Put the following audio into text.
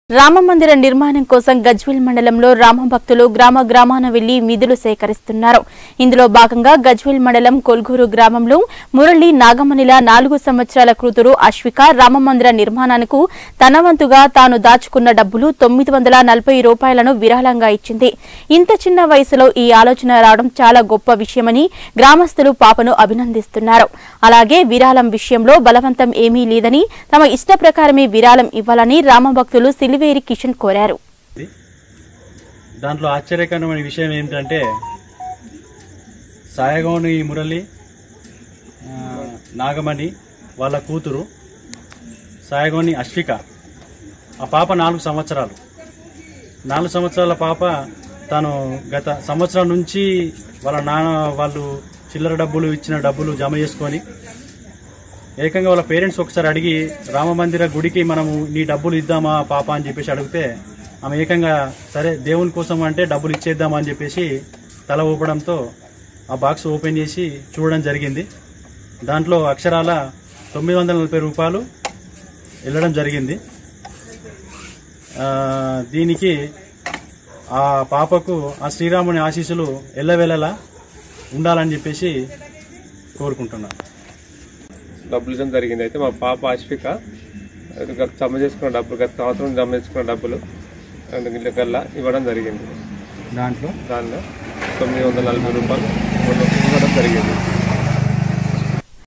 రామమందిర నిర్మాణం కోసం గజ్వేల్ మండలంలో రామ భక్తులు గ్రామ గ్రామాన వెళ్లి నిధులు సేకరిస్తున్నారు ఇందులో భాగంగా గజ్వేల్ మండలం కొల్గూరు గ్రామంలో మురళి నాగమణిల నాలుగు సంవత్సరాల కూతురు అశ్విక రామమందిర నిర్మాణానికి తన వంతుగా తాను దాచుకున్న డబ్బులు తొమ్మిది వందల నలభై రూపాయలను విరాళంగా ఇచ్చింది ఇంత చిన్న వయసులో ఈ ఆలోచన రావడం చాలా గొప్ప విషయమని గ్రామస్తులు పాపను అభినందిస్తున్నారు అలాగే విరాళం విషయంలో బలవంతం ఏమీ లేదని తమ ఇష్ట ప్రకారమే విరాళం ఇవ్వాలని రామభక్తులు సిలివేరి కిషన్ కోరారు ఇది. దాంట్లో ఆశ్చర్యకరమైన విషయం ఏంటంటే సాయగౌని మురళి ఆ, నాగమణి వాళ్ళ కూతురు సాయగౌని అశ్విక ఆ పాప నాలుగు సంవత్సరాలు నాలుగు సంవత్సరాల పాప తను గత సంవత్సరం నుంచి వాళ్ళ నాన్న వాళ్ళు చిల్లర డబ్బులు ఇచ్చిన డబ్బులు జమ చేసుకొని ఏకంగా వాళ్ళ పేరెంట్స్ ఒకసారి అడిగి రామమందిర గుడికి మనము నీ డబ్బులు ఇద్దామా పాప అని చెప్పేసి అడిగితే ఆమె ఏకంగా సరే దేవుని కోసం అంటే డబ్బులు ఇచ్చేద్దామా అని చెప్పేసి తల ఊపడంతో ఆ బాక్స్ ఓపెన్ చేసి చూడడం జరిగింది దాంట్లో అక్షరాల తొమ్మిది వందల నలభై రూపాయలు వెళ్ళడం జరిగింది ఆ, దీనికి ఆ పాపకు ఆ శ్రీరాముని ఆశీస్సులు ఎల్లవేళలా ఉండాలని చెప్పేసి కోరుకుంటున్నాను డబ్బులు ఇవ్వడం జరిగింది అయితే మా పాప అశ్విక అది గత జమ చేసుకున్న డబ్బులు గత సంవత్సరం జమ చేసుకున్న డబ్బులు అందుకల్లా ఇవ్వడం జరిగింది దాంట్లో దానిలో తొమ్మిది వందల నలభై రూపాయలు ఇవ్వడం జరిగింది